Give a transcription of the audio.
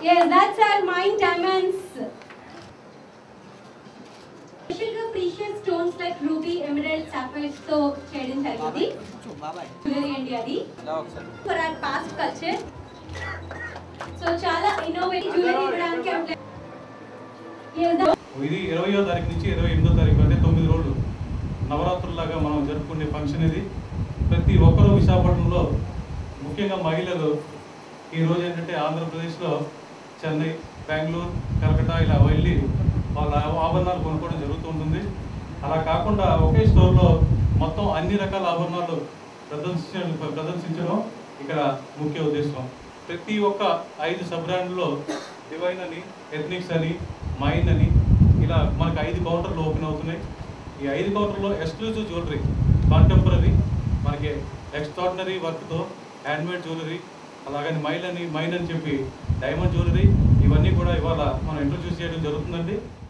Yes, that's our Mind Diamonds. స్పెషల్గా precious stones like ruby emerald sapphires తో చేయడం జరిగింది జ్యువెలరీ అండి అది for our past culture so చాలా ఇన్నోవేటివ్ జ్యువెలరీ ఇవ్వడానికి I'm like- Yes, the- ఇది ఇరవయో తారీఖు నుంచి ఇరవై ఎనిమిదో తారీఖు అంటే తొమ్మిది రోజులు నవరాత్రుల్లాగా మనం జరుపుకునే ఫంక్షన్ ఇది ప్రతి ఒక్కరూ విశాఖపట్నంలో ముఖ్యంగా మహిళలు ఈ రోజు ఏంటంటే ఆంధ్రప్రదేశ్లో చెన్నై బెంగళూరు కలకటా ఇలా వెళ్ళి వాళ్ళ ఆభరణాలు కొనుక్కోవడం జరుగుతూ ఉంటుంది అలా కాకుండా ఒకే స్టోర్లో మొత్తం అన్ని రకాల ఆభరణాలు ప్రదర్శించడం ప్రదర్శించడం ఇక్కడ ముఖ్య ఉద్దేశం ప్రతి ఒక్క ఐదు సబ్ బ్రాండ్లో డివైన్ అని ఎథ్నిక్స్ అని మైన్ అని ఇలా మనకు ఐదు కౌంటర్లు ఓపెన్ అవుతున్నాయి ఈ ఐదు కౌంటర్లో ఎక్స్క్లూజివ్ జ్యువెలరీ కాంటెంపరీ మనకి ఎక్స్ట్రాడినరీ వర్క్తో హ్యాండ్మేడ్ జ్యువెలరీ అలాగని మైల్ అని మైన్ అని చెప్పి డైమండ్ జ్యువెలరీ ఇవన్నీ కూడా ఇవాళ మనం ఇంట్రొడ్యూస్ చేయడం జరుగుతుందండి